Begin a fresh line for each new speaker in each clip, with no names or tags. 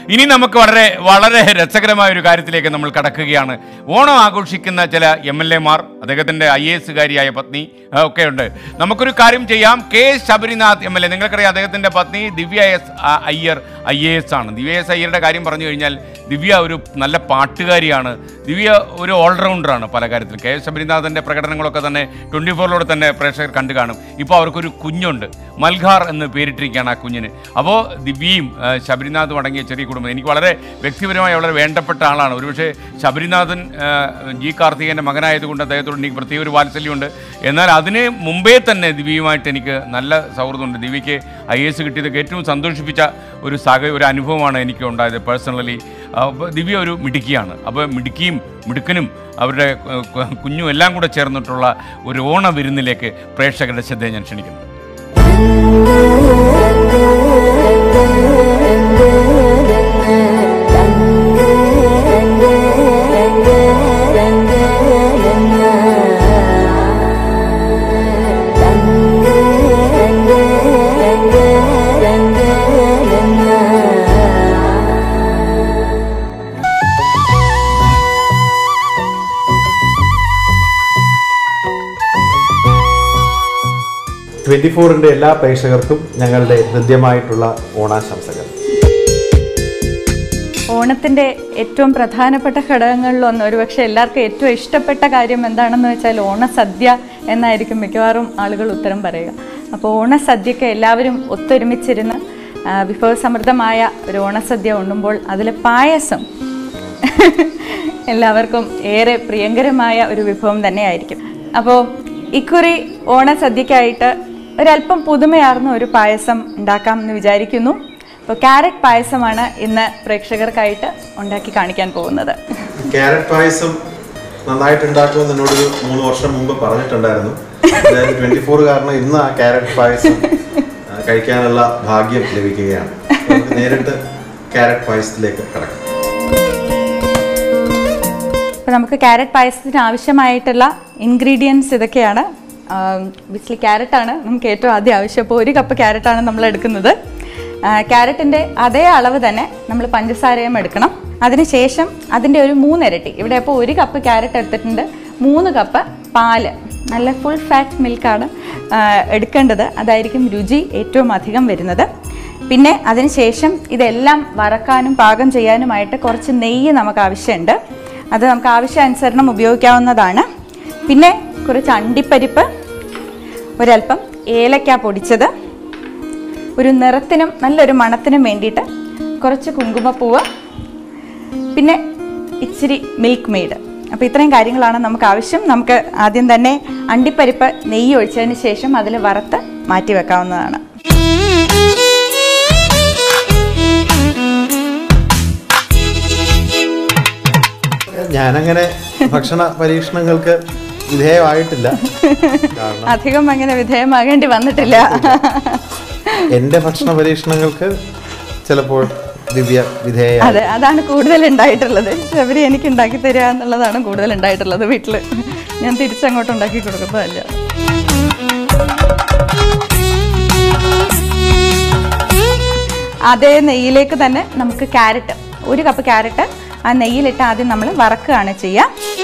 ഇനി നമുക്ക് വളരെ വളരെ രസകരമായ ഒരു കാര്യത്തിലേക്ക് നമ്മൾ കടക്കുകയാണ് ഓണം ആഘോഷിക്കുന്ന ചില എം എൽ എമാർ അദ്ദേഹത്തിൻ്റെ ഐ എ എസുകാരിയായ പത്നി ആ, ഒക്കെ ഉണ്ട് നമുക്കൊരു കാര്യം ചെയ്യാം K Sabarinath M L A നിങ്ങൾക്കറിയാം അദ്ദേഹത്തിൻ്റെ പത്നി ദിവ്യ എസ് ആ, അയ്യർ ഐ എ എസ് ആണ് ദിവ്യ എസ് അയ്യരുടെ കാര്യം പറഞ്ഞു കഴിഞ്ഞാൽ ദിവ്യ ഒരു നല്ല പാട്ടുകാരിയാണ് ദിവ്യ ഒരു ഓൾറൗണ്ടറാണ് പല കാര്യത്തിലും കെ ശബരിനാഥൻ്റെ പ്രകടനങ്ങളൊക്കെ തന്നെ ട്വൻറ്റി ഫോറിലൂടെ തന്നെ പ്രേക്ഷകർ കണ്ടു കാണും ഇപ്പോൾ അവർക്കൊരു കുഞ്ഞുണ്ട് മൽഘാർ എന്ന് പേരിട്ടിരിക്കുകയാണ് ആ കുഞ്ഞിന് അപ്പോൾ ദിവ്യയും ആ, ശബരിനാഥും അടങ്ങിയ ചെറിയ കുടുംബം എനിക്ക് വളരെ വ്യക്തിപരമായി വളരെ വേണ്ടപ്പെട്ട ആളാണ് ഒരുപക്ഷെ ശബരിനാഥൻ ആ, ജി കാർത്തികേയൻ്റെ മകനായതുകൊണ്ട് അദ്ദേഹത്തോട് എനിക്ക് പ്രത്യേക ഒരു വാത്സല്യമുണ്ട് എന്നാൽ അതിന് മുമ്പേ തന്നെ ദിവ്യയുമായിട്ട് എനിക്ക് നല്ല സൗഹൃദമുണ്ട് ദിവ്യയ്ക്ക് ഐ എസ് കിട്ടിയതൊക്കെ ഏറ്റവും സന്തോഷിപ്പിച്ച ഒരു സാഹ ഒരു അനുഭവമാണ് എനിക്ക് ഉണ്ടായത് പേഴ്സണലി അപ്പോൾ ദിവ്യ ഒരു മിടുക്കിയാണ് അപ്പോൾ മിടുക്കിയും മിടുക്കനും അവരുടെ ഏഹ്, കു- കുഞ്ഞും എല്ലാം കൂടെ ചേർന്നിട്ടുള്ള ഒരു ഓണ വിരുന്നിലേക്ക് പ്രേക്ഷകരുടെ ശ്രദ്ധയെ ഞാൻ ക്ഷണിക്കുന്നു
ട്വന്റി ഫോറിന്റെ എല്ലാ പ്രേക്ഷകർക്കും ഞങ്ങളുടെ ഹൃദ്യമായിട്ടുള്ള ഓണാശംസകൾ
ഓണത്തിൻ്റെ ഏറ്റവും പ്രധാനപ്പെട്ട ഘടകങ്ങളിലൊന്ന് ഒരുപക്ഷെ എല്ലാവർക്കും ഏറ്റവും ഇഷ്ടപ്പെട്ട കാര്യം എന്താണെന്ന് വെച്ചാൽ ഓണസദ്യ എന്നായിരിക്കും മിക്കവാറും ആളുകൾ ഉത്തരം പറയുക അപ്പോൾ ഓണസദ്യക്ക് എല്ലാവരും ഒത്തൊരുമിച്ചിരുന്ന് ആ, വിഭവസമൃദ്ധമായ ഒരു ഓണസദ്യ ഉണ്ണുമ്പോൾ അതിൽ പായസം എല്ലാവർക്കും ഏറെ പ്രിയങ്കരമായ ഒരു വിഭവം തന്നെയായിരിക്കും അപ്പോൾ ഇക്കുറി ഓണസദ്യക്കായിട്ട് ഒരല്പം പുതുമയാർന്ന ഒരു പായസം ഉണ്ടാക്കാം എന്ന് വിചാരിക്കുന്നു അപ്പോൾ ക്യാരറ്റ് പായസമാണ് ഇന്ന് പ്രേക്ഷകർക്കായിട്ട് ഉണ്ടാക്കി കാണിക്കാൻ പോകുന്നത്
ക്യാരറ്റ് പായസം നന്നായിട്ട് ഉണ്ടാക്കുമെന്ന് എന്നോടൊരു മൂന്ന് വർഷം മുമ്പ് പറഞ്ഞിട്ടുണ്ടായിരുന്നു അതായത് ട്വന്റി ഫോർ കാരണം ഇന്ന് ആ ക്യാരറ്റ് പായസം ആ, കഴിക്കാനുള്ള ഭാഗ്യം ലഭിക്കുകയാണ് നമുക്ക് നേരിട്ട് ക്യാരറ്റ് പായസത്തിലേക്ക് കടക്കാം
അപ്പോൾ നമുക്ക് ക്യാരറ്റ് പായസത്തിന് ആവശ്യമായിട്ടുള്ള ഇൻഗ്രീഡിയൻസ് ഇതൊക്കെയാണ് ബിസ്ലി ക്യാരറ്റാണ് നമുക്ക് ഏറ്റവും ആദ്യം ആവശ്യം അപ്പോൾ ഒരു കപ്പ് ക്യാരറ്റാണ് നമ്മൾ എടുക്കുന്നത് ക്യാരറ്റിൻ്റെ അതേ അളവ് തന്നെ നമ്മൾ പഞ്ചസാരയും എടുക്കണം അതിനുശേഷം അതിൻ്റെ ഒരു മൂന്നിരട്ടി ഇവിടെ അപ്പോൾ ഒരു കപ്പ് ക്യാരറ്റ് എടുത്തിട്ടുണ്ട് മൂന്ന് കപ്പ് പാല് നല്ല ഫുൾ ഫാറ്റ് മിൽക്കാണ് എടുക്കേണ്ടത് അതായിരിക്കും രുചി ഏറ്റവും അധികം വരുന്നത് പിന്നെ അതിനുശേഷം ഇതെല്ലാം വറക്കാനും പാകം ചെയ്യാനുമായിട്ട് കുറച്ച് നെയ്യ് നമുക്ക് ആവശ്യമുണ്ട് അത് നമുക്ക് ആവശ്യാനുസരണം ഉപയോഗിക്കാവുന്നതാണ് പിന്നെ കുറച്ച് അണ്ടിപ്പരിപ്പ് ഒരല്പം ഏലക്ക പൊടിച്ചത് ഒരു നിറത്തിനും നല്ലൊരു മണത്തിനും വേണ്ടിയിട്ട് കുറച്ച് കുങ്കുമപ്പൂവ് പിന്നെ ഇച്ചിരി മിൽക്ക് മെയ്ഡ് അപ്പോൾ ഇത്രയും കാര്യങ്ങളാണ് നമുക്ക് ആവശ്യം നമുക്ക് ആദ്യം തന്നെ അണ്ടിപ്പരിപ്പ് നെയ്യ് ഒഴിച്ചതിന് ശേഷം അതിൽ വറുത്ത് മാറ്റി വെക്കാവുന്നതാണ്
ഞാനങ്ങനെ ഭക്ഷണ പരീക്ഷണങ്ങൾക്ക് വിധേയമായിട്ടില്ല കാരണം
അധികം അങ്ങനെ വിധേയമാകേണ്ടി വന്നിട്ടില്ല
എൻ്റെ ഭക്ഷണ പരീക്ഷണങ്ങൾക്ക് ചിലപ്പോൾ ദിവ്യ വിധേയ
അതെ അതാണ് കൂടുതൽ ഉണ്ടായിട്ടുള്ളത് ശബരി എനിക്ക് ഉണ്ടാക്കി തരിക എന്നുള്ളതാണ് കൂടുതൽ ഉണ്ടായിട്ടുള്ളത് വീട്ടിൽ ഞാൻ തിരിച്ചങ്ങോട്ട് ഉണ്ടാക്കി കൊടുക്കുന്നതല്ല അതേ നെയ്യിലേക്ക് തന്നെ നമുക്ക് ക്യാരറ്റ് ഒരു കപ്പ് ക്യാരറ്റ് ആ നെയ്യിലിട്ട് ആദ്യം നമ്മൾ വറക്കുകയാണ് ചെയ്യുക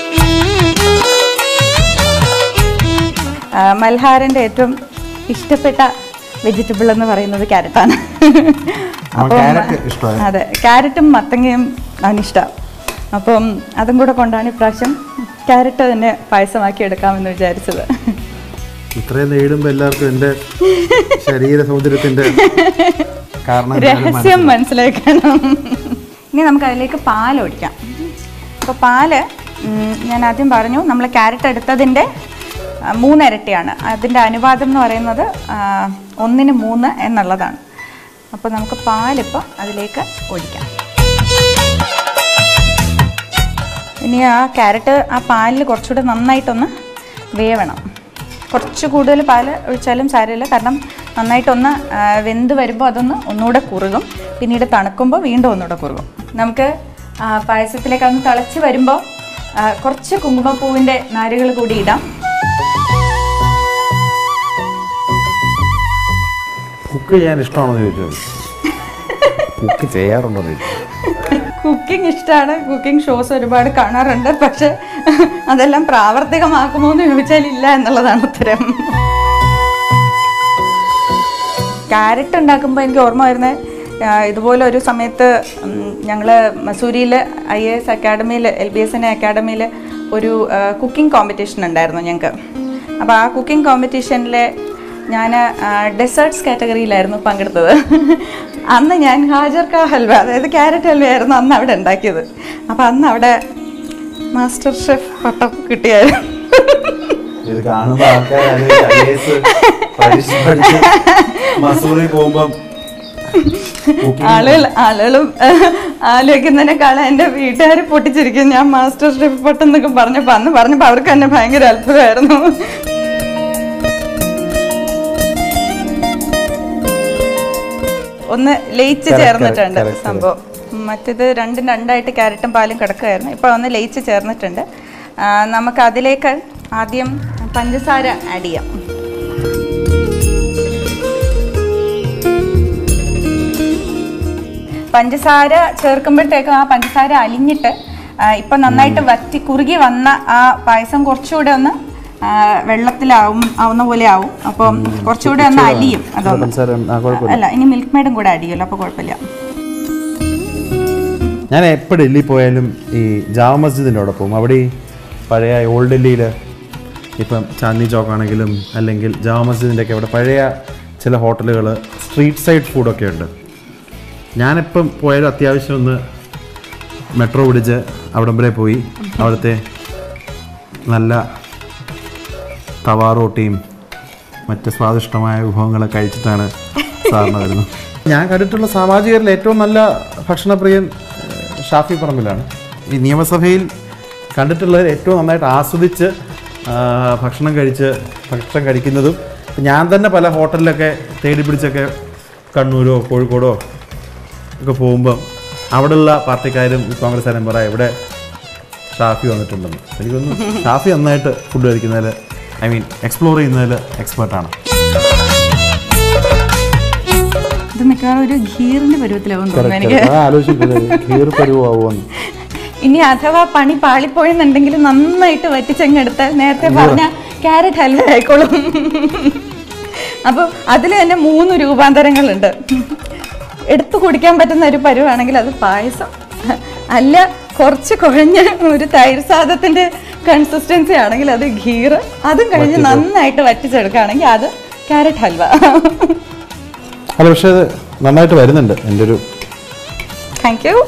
ആ, മൽഹാറിൻ്റെ ഏറ്റവും ഇഷ്ടപ്പെട്ട വെജിറ്റബിൾ എന്ന് പറയുന്നത് ക്യാരറ്റാണ് അപ്പം
ക്യാരറ്റ് ഇഷ്ടമായി
അതെ ക്യാരറ്റും മത്തങ്ങയും അവനിഷ്ടം അപ്പം അതും കൂടെ കൊണ്ടാണ് ഇപ്രാവശ്യം ക്യാരറ്റ് തന്നെ പായസമാക്കി എടുക്കാമെന്ന് വിചാരിച്ചത്
ഇത്രയും നേടുമ്പോൾ എല്ലാവർക്കും എൻ്റെ ശരീര സൗന്ദര്യത്തിന്റെ കാരണം എന്താണെന്ന്
രഹസ്യം മനസ്സിലാക്കണം ഇനി നമുക്ക് അതിലേക്ക് പാൽ ഒഴിക്കാം അപ്പോൾ പാല് ഉം, ഞാൻ ആദ്യം പറഞ്ഞു നമ്മൾ ക്യാരറ്റ് എടുത്തതിൻ്റെ ആ, മൂന്നിരട്ടിയാണ് അതിൻ്റെ അനുപാതം എന്ന് പറയുന്നത് ആ, ഒന്നിന് മൂന്ന് എന്നുള്ളതാണ് അപ്പോൾ നമുക്ക് പാലിപ്പോൾ അതിലേക്ക് ഒഴിക്കാം ഇനി ആ ക്യാരറ്റ് ആ പാലിൽ കുറച്ചുകൂടെ നന്നായിട്ടൊന്ന് വേവണം കുറച്ച് കൂടുതൽ പാൽ ഒഴിച്ചാലും സാരമില്ല കാരണം നന്നായിട്ടൊന്ന് ആ, വെന്ത് വരുമ്പോൾ അതൊന്ന് ഒന്നുകൂടെ കുറുകും പിന്നീട് തണുക്കുമ്പോൾ വീണ്ടും ഒന്നുകൂടെ കുറുകും നമുക്ക് ആ, പായസത്തിലേക്ക് ഒന്ന് തിളച്ച് വരുമ്പോൾ ആ, കുറച്ച് കുങ്കുമപ്പൂവിൻ്റെ നാരുകൾ കൂടി ഇടാം
കുക്ക് ചെയ്യാൻ ഇഷ്ടമാണെന്ന് ചോദിച്ചത്
കുക്ക് ചെയ്യാറുണ്ടോ എന്ന് ചോദിച്ചു.
കുക്കിംഗ് ഇഷ്ടമാണ് കുക്കിംഗ് ഷോസ് ഒരുപാട് കാണാറുണ്ട് പക്ഷെ അതെല്ലാം പ്രാവർത്തികമാക്കുമോ എന്ന് ചോദിച്ചാൽ ഇല്ല എന്നുള്ളതാണ് ഉത്തരം ക്യാരറ്റ് ഉണ്ടാക്കുമ്പോൾ എനിക്ക് ഓർമ്മ വരുന്നത് ഇതുപോലെ ഒരു സമയത്ത് ഞങ്ങൾ മസൂരിയിൽ ഐ എ എസ് അക്കാഡമിയിൽ എൽ ബി എസ് എൻ അക്കാഡമിയിൽ ഒരു കുക്കിംഗ് കോമ്പറ്റീഷൻ ഉണ്ടായിരുന്നു ഞങ്ങൾക്ക് അപ്പോൾ ആ കുക്കിംഗ് കോമ്പറ്റീഷനിൽ ഞാൻ ഡെസേർട്ട്സ് കാറ്റഗറിയിലായിരുന്നു പങ്കെടുത്തത് അന്ന് ഞാൻ ഹാജർ കാ ഹൽവ അതായത് ക്യാരറ്റ് ഹൽവയായിരുന്നു അന്ന് അവിടെ ഉണ്ടാക്കിയത് അപ്പോൾ അന്ന് അവിടെ മാസ്റ്റർ ഷെഫ് പട്ടം കിട്ടിയായിരുന്നു
ഇത് കാണുമ്പോ ആൾക്കാർ ഐഎസ് പരീക്ഷ പഠിച്ച് മസൂറി പോകുമ്പം
ആളുകൾ ആളുകളും ആലോചിക്കുന്നതിനേക്കാളും എൻ്റെ വീട്ടുകാർ പൊട്ടിച്ചിരിക്കും ഞാൻ മാസ്റ്റർ ഷെഫ് പട്ടം എന്നൊക്കെ പറഞ്ഞപ്പോൾ അന്ന് പറഞ്ഞപ്പോൾ അവർക്ക് തന്നെ ഭയങ്കര അത്ഭുതമായിരുന്നു ഒന്ന് ലയിച്ച്
Correct,
ചേർന്നിട്ടുണ്ട്
correct, correct.
സംഭവം മറ്റേത് രണ്ടും രണ്ടായിട്ട് ക്യാരറ്റും പാലും കിടക്കുമായിരുന്നു ഇപ്പോൾ ഒന്ന് ലയിച്ച് ചേർന്നിട്ടുണ്ട് ആ, നമുക്ക് അതിലേക്ക് ആദ്യം പഞ്ചസാര ആഡ് ചെയ്യാം പഞ്ചസാര ചേർക്കുമ്പോഴത്തേക്കും ആ പഞ്ചസാര അലിഞ്ഞിട്ട് ആ, ഇപ്പൊ നന്നായിട്ട് വറ്റി കുറുകി വന്ന ആ പായസം കുറച്ചുകൂടെ ഒന്ന് ആ, വെള്ളത്തിലാവും ആവുന്ന പോലെ ആവും അപ്പം കുറച്ചുകൂടെ ഒന്ന് അലിയും അതൊന്ന്
പഞ്ചസാര ആ, കുഴപ്പമില്ല.
അല്ല ഇനി മിൽക്ക് മെയ്ഡും കൂടെ ആഡ് ചെയ്യുമല്ലോ അപ്പോൾ കുഴപ്പമില്ല
ഞാൻ എപ്പോൾ ഡൽഹി പോയാലും ഈ ജാമ മസ്ജിദിൻ്റെ അവിടെ പോകും അവിടെ ഈ പഴയ ഓൾഡ് ഡൽഹിയിൽ ഇപ്പം ചാന്ദി ചോക്ക് ആണെങ്കിലും അല്ലെങ്കിൽ ജാമ മസ്ജിദിൻ്റെ ഒക്കെ അവിടെ പഴയ ചില ഹോട്ടലുകൾ സ്ട്രീറ്റ് സൈഡ് ഫുഡൊക്കെ ഉണ്ട് ഞാനിപ്പം പോയാലും അത്യാവശ്യം ഒന്ന് മെട്രോ പിടിച്ച് അവിടം വരെ പോയി അവിടുത്തെ നല്ല തവാ റോട്ടിയും മറ്റ് സ്വാദിഷ്ടമായ വിഭവങ്ങളൊക്കെ കഴിച്ചിട്ടാണ് സാറിന് വരുന്നത് ഞാൻ കണ്ടിട്ടുള്ള സാമാജികരിൽ ഏറ്റവും നല്ല ഭക്ഷണപ്രിയൻ ഏഹ്, ഷാഫി പറമ്പിലാണ് ഈ നിയമസഭയിൽ കണ്ടിട്ടുള്ളതിൽ ഏറ്റവും നന്നായിട്ട് ആസ്വദിച്ച് ആ, ഭക്ഷണം കഴിച്ച് ഭക്ഷണം കഴിക്കുന്നതും ഞാൻ തന്നെ പല ഹോട്ടലിലൊക്കെ തേടി പിടിച്ചൊക്കെ കണ്ണൂരോ കോഴിക്കോടോ ഒക്കെ പോകുമ്പം അവിടെയുള്ള പാർട്ടിക്കാരും ഈ കോൺഗ്രസ്സുകാരും പറയാം ഇവിടെ ഷാഫി വന്നിട്ടുണ്ടെന്ന് എനിക്കൊന്ന് ഷാഫി നന്നായിട്ട് ഫുഡ് കഴിക്കുന്നതിൽ ഐ മീൻ എക്സ്പ്ലോർ ചെയ്യുന്നതിൽ എക്സ്പേർട്ടാണ്
ഇത് മിക്കവാറും ഒരു ഖീറിന്റെ പരുവത്തിലാവും തോന്നുന്നു എനിക്ക്
ആലോചിക്കുന്നത് കീർ പരുവാകുമെന്ന്
ഇനി അഥവാ പണി പാളിപ്പോയെന്നുണ്ടെങ്കിൽ നന്നായിട്ട് വറ്റിച്ചെങ്ങെടുത്താൽ നേരത്തെ പറഞ്ഞ ക്യാരറ്റ് ഹൽവ ആയിക്കോളും അപ്പോൾ അതിൽ തന്നെ മൂന്ന് രൂപാന്തരങ്ങളുണ്ട് എടുത്തു കുടിക്കാൻ പറ്റുന്ന ഒരു പരുവാണെങ്കിൽ അത് പായസം അല്ല കുറച്ച് കുഴഞ്ഞ ഒരു തൈര് സാദത്തിന്റെ കൺസിസ്റ്റൻസി ആണെങ്കിൽ അത് ഖീറ് അതും കഴിഞ്ഞ് നന്നായിട്ട് വറ്റിച്ചെടുക്കുകയാണെങ്കിൽ അത് ക്യാരറ്റ് ഹൽവ
അല്ല പക്ഷേ അത് നന്നായിട്ട് വരുന്നുണ്ട് എൻ്റെ ഒരു
താങ്ക് യു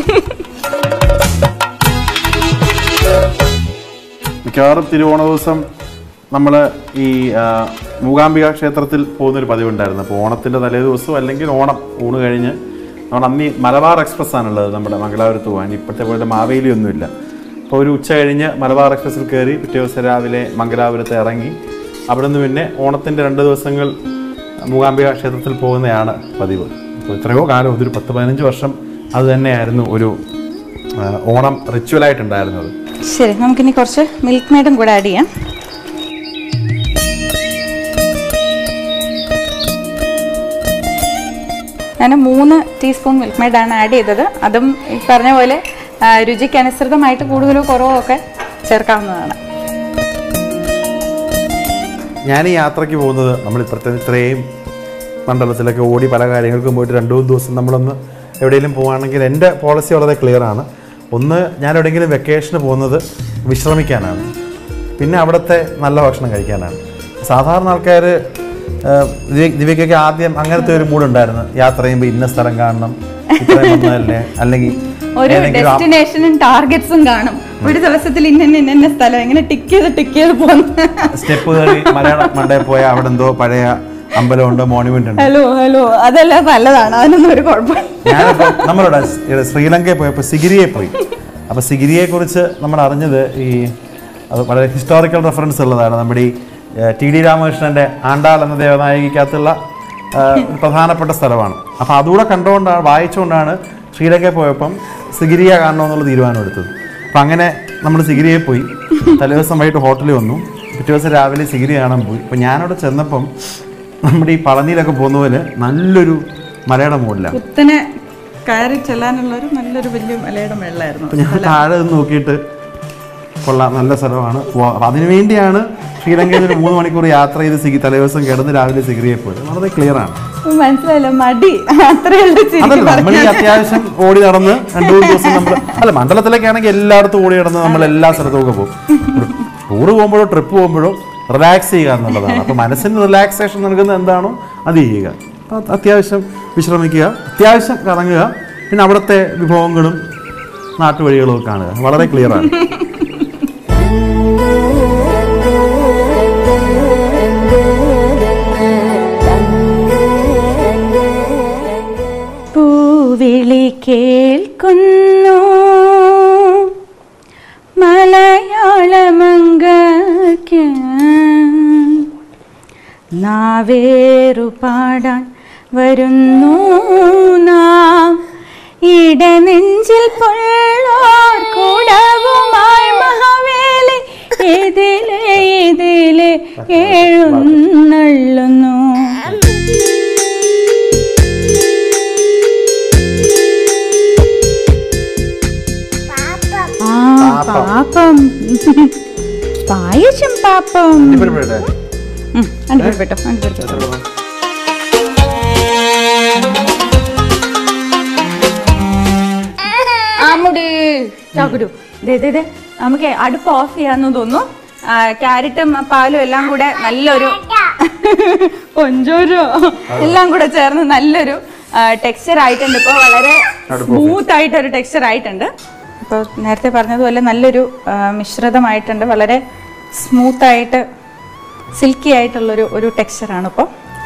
മിക്കവാറും തിരുവോണ ദിവസം നമ്മൾ ഈ ആ, മൂകാംബിക ക്ഷേത്രത്തിൽ പോകുന്നൊരു പതിവുണ്ടായിരുന്നു അപ്പോൾ ഓണത്തിൻ്റെ തലേ ദിവസം അല്ലെങ്കിൽ ഓണം ഊണ് കഴിഞ്ഞ് നമ്മൾ അന്ന് ഈ മലബാർ എക്സ്പ്രസ് ആണുള്ളത് നമ്മുടെ മംഗലാപുരത്ത് പോകാൻ ഇപ്പോഴത്തെ പോലെ മാവേലി ഒന്നുമില്ല അപ്പോൾ ഒരു ഉച്ച കഴിഞ്ഞ് മലബാർ എക്സ്പ്രസ്സിൽ കയറി പിറ്റേ ദിവസം രാവിലെ മംഗലാപുരത്ത് ഇറങ്ങി അവിടെ നിന്ന് പിന്നെ ഓണത്തിൻ്റെ രണ്ട് ദിവസങ്ങൾ മൂകാംബിക ക്ഷേത്രത്തിൽ പോകുന്നതാണ് പതിവ് അപ്പോൾ എത്രയോ കാലം ഇതൊരു പത്ത് പതിനഞ്ച് വർഷം അത് തന്നെയായിരുന്നു ഒരു ആ, ഓണം റിച്വലായിട്ടുണ്ടായിരുന്നത്
ശരി നമുക്കിനി കുറച്ച് മിൽക്ക് മെയ്ഡും കൂടെ ആഡ് ചെയ്യാം ഞാൻ മൂന്ന് ടീസ്പൂൺ മിൽക്ക് മെയ്ഡാണ് ആഡ് ചെയ്തത് അതും ഈ പറഞ്ഞ പോലെ ആ, രുചിക്ക് അനുസൃതമായിട്ട് കൂടുതലോ കുറവോ ഒക്കെ ചേർക്കാവുന്നതാണ്
ഞാൻ ഈ യാത്രയ്ക്ക് പോകുന്നത് നമ്മൾ ഇപ്പുറത്തെ ഇത്രയും മണ്ഡലത്തിലൊക്കെ ഓടി പല കാര്യങ്ങൾക്കും പോയിട്ട് രണ്ടു മൂന്ന് ദിവസം നമ്മളൊന്ന് എവിടെയെങ്കിലും പോവുകയാണെങ്കിൽ എൻ്റെ പോളിസി വളരെ ക്ലിയർ ആണ് ഒന്ന് ഞാൻ എവിടെയെങ്കിലും വെക്കേഷന് പോകുന്നത് വിശ്രമിക്കാനാണ് പിന്നെ അവിടുത്തെ നല്ല ഭക്ഷണം കഴിക്കാനാണ് സാധാരണ ആൾക്കാർ ദിവ്യക്കൊക്കെ ആദ്യം അങ്ങനത്തെ ഒരു മൂഡുണ്ടായിരുന്നു യാത്ര ചെയ്യുമ്പോൾ ഇന്ന സ്ഥലം കാണണം ഇത്രയും വന്നതല്ലേ അല്ലെങ്കിൽ
ഒരു
ഏതെങ്കിലും ആ-
ഡെസ്റ്റിനേഷനും ടാർഗറ്റ്സും കാണും ഒരു ദിവസത്തിൽ ഇന്ന ഇന്ന ഇന്ന സ്ഥലം ഇങ്ങനെ ടിക്ക് ചെയ്ത് ടിക്ക് ചെയ്ത് പോകുന്ന
സ്റ്റെപ്പ് കയറി മലയാളം മണ്ടയിൽ പോയാൽ അവിടെ എന്തോ പഴയ അമ്പലമുണ്ട് മോണുമെന്റ് ഉണ്ട്
ഹലോ ഹലോ അതെല്ലാം നല്ലതാണ് അതിനൊന്നും ഒരു കുഴപ്പമില്ല
ഞാനിപ്പോ നമ്മളിവിടെ സ് ശ്രീലങ്കയിൽ പോയപ്പോൾ സിഗിരിയെ പോയി അപ്പോൾ സിഗിരിയെ കുറിച്ച് നമ്മൾ അറിഞ്ഞത് ഈ അത് വളരെ ഹിസ്റ്റോറിക്കൽ റെഫറൻസ് ഉള്ളതാണ് നമ്മുടെ ഈ ഏഹ്, ടി ഡി രാമകൃഷ്ണന്റെ ആണ്ടാൾ എന്ന ദേവനായികക്കകത്തുള്ള ഏഹ്, ഒരു പ്രധാനപ്പെട്ട സ്ഥലമാണ് അപ്പോൾ അതുകൂടെ കണ്ടുകൊണ്ടാണ് വായിച്ചുകൊണ്ടാണ് ശ്രീലങ്കയിൽ പോയപ്പം സിഗിരിയ കാണണമെന്നുള്ള തീരുമാനം എടുത്തത് അപ്പം അങ്ങനെ നമ്മൾ സിഗിരിയെ പോയി തലേദിവസം വൈകിട്ട് ഹോട്ടലിൽ വന്നു പിറ്റേ ദിവസം രാവിലെ സിഗിരി കാണാൻ പോയി അപ്പം ഞാനവിടെ ചെന്നപ്പം നമ്മുടെ ഈ പളനിയിലൊക്കെ പോകുന്ന പോലെ നല്ലൊരു മലയുടെ മുകളിലാണ്
കുത്തനെ കയറി ചെല്ലാനുള്ള ഒരു നല്ലൊരു വലിയ മലയുടെ മേളിലായിരുന്നു
അപ്പം ഞാൻ താഴെ നിന്ന് നോക്കിയിട്ട് കൊള്ളാം നല്ല സ്ഥലമാണ് പോവാം അപ്പം അതിനു വേണ്ടിയാണ് ശ്രീലങ്കയിൽ ഒരു മൂന്ന് മണിക്കൂർ യാത്ര ചെയ്ത് സിഗി തലേദിവസം കിടന്ന് രാവിലെ സിഗിരിയെ പോയത് വളരെ ക്ലിയർ ആണ്
മനസ്സിലായില്ല മടി അത്രയുള്ള
അതല്ല നമ്മൾ ഈ അത്യാവശ്യം ഓടി നടന്ന് രണ്ടു മൂന്ന് ദിവസം നമ്മൾ അല്ല മണ്ഡലത്തിലൊക്കെ ആണെങ്കിൽ എല്ലായിടത്തും ഓടി നടന്ന് നമ്മൾ എല്ലാ സ്ഥലത്തും ഒക്കെ പോകും ടൂറ് പോകുമ്പോഴോ ട്രിപ്പ് പോകുമ്പോഴോ റിലാക്സ് ചെയ്യുക എന്നുള്ളതാണ് അപ്പോൾ മനസ്സിന് റിലാക്സേഷൻ നൽകുന്ന എന്താണോ അത് ചെയ്യുക അപ്പോൾ അത്യാവശ്യം വിശ്രമിക്കുക അത്യാവശ്യം കറങ്ങുക പിന്നെ അവിടുത്തെ വിഭവങ്ങളും നാട്ടുവഴികളും ഒക്കെ കാണുക വളരെ ക്ലിയർ ആണ്
പൂവിളി കേൾക്കുന്നു മലയാളമംഗക്ക് നാവേറു പാടാൻ വരുന്നു നാം ഇടനെഞ്ചിൽ പൊള്ളോർ കൂടവുമായി മഹാവേലി ഇതിലെ ഇതിലെ എഴുന്നള്ളുന്നു ആ പാപ്പം പായസം പാപ്പം ഉം, അണ്ടിപ്പരിപ്പ് ഇട്ടോ, അണ്ടിപ്പരിപ്പ് ഇട്ടോ. ആമുടി ചാക്കുരു ദേ ദേ ദേ നമുക്ക് അടുപ്പ് ഓഫ് ചെയ്യാന്ന് തോന്നുന്നു ആ, ക്യാരറ്റും പാലും എല്ലാം കൂടെ നല്ലൊരു കൊഞ്ചോരോ എല്ലാം കൂടെ ചേർന്ന് നല്ലൊരു ടെക്സ്ചർ ആയിട്ടുണ്ട് ഇപ്പോൾ വളരെ സ്മൂത്ത് ആയിട്ടൊരു ടെക്സ്ചർ ആയിട്ടുണ്ട് ഇപ്പോൾ നേരത്തെ പറഞ്ഞതുപോലെ നല്ലൊരു ആ, മിശ്രിതമായിട്ടുണ്ട് വളരെ സ്മൂത്ത് ആയിട്ട് സിൽക്കി ആയിട്ടുള്ളൊരു ഒരു ടെക്സ്ചറാണ് ഇപ്പോൾ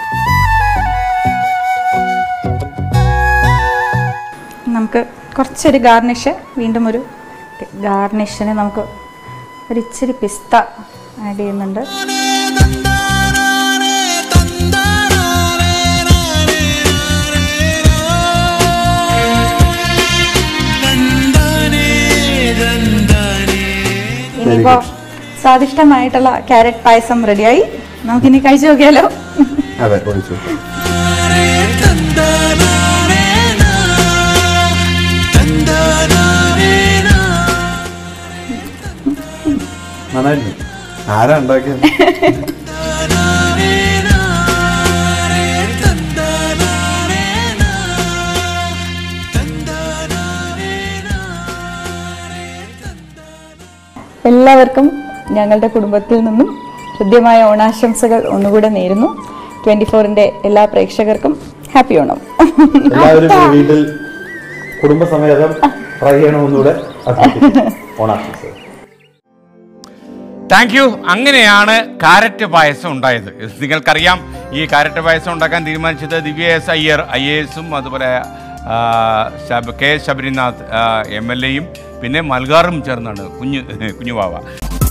നമുക്ക് കുറച്ചൊരു ഗാർണിഷ് വീണ്ടും ഒരു ഗാർണിഷിന് നമുക്ക് ഒരു ഇച്ചിരി പിസ്ത ആഡ് ചെയ്യുന്നുണ്ട് ഇനിയിപ്പോൾ സ്വാദിഷ്ടമായിട്ടുള്ള ക്യാരറ്റ് പായസം റെഡിയായി നമുക്കിനി കഴിച്ചു നോക്കിയാലോ
അതെ ഒഴിച്ചു നന്നായിരുന്നു ആരാ ഉണ്ടാക്കിയത്
എല്ലാവർക്കും ഞങ്ങളുടെ കുടുംബത്തിൽ നിന്നും ഹൃദ്യമായ ഓണാശംസകൾ ഒന്നുകൂടെ നേരുന്നു ട്വൻറ്റി ഫോറിൻ്റെ എല്ലാ പ്രേക്ഷകർക്കും ഹാപ്പി ഓണം
എല്ലാവരും ഈ വീട്ടിൽ കുടുംബസമേതം ട്രൈ ചെയ്യണമെന്നൂടെ അഭ്യർത്ഥിക്കുന്നു. ഓണാശംസകൾ
താങ്ക് യു അങ്ങനെയാണ് കാരറ്റ് പായസം ഉണ്ടായത് നിങ്ങൾക്കറിയാം ഈ കാരറ്റ് പായസം ഉണ്ടാക്കാൻ തീരുമാനിച്ചത് Divya S Iyer I A എസും അതുപോലെ ആ, ശബ- കെ ശബരിനാഥ് എം എൽ എയും പിന്നെ മൽഗാറും ചേർന്നാണ് കുഞ്ഞു കുഞ്ഞുവാവ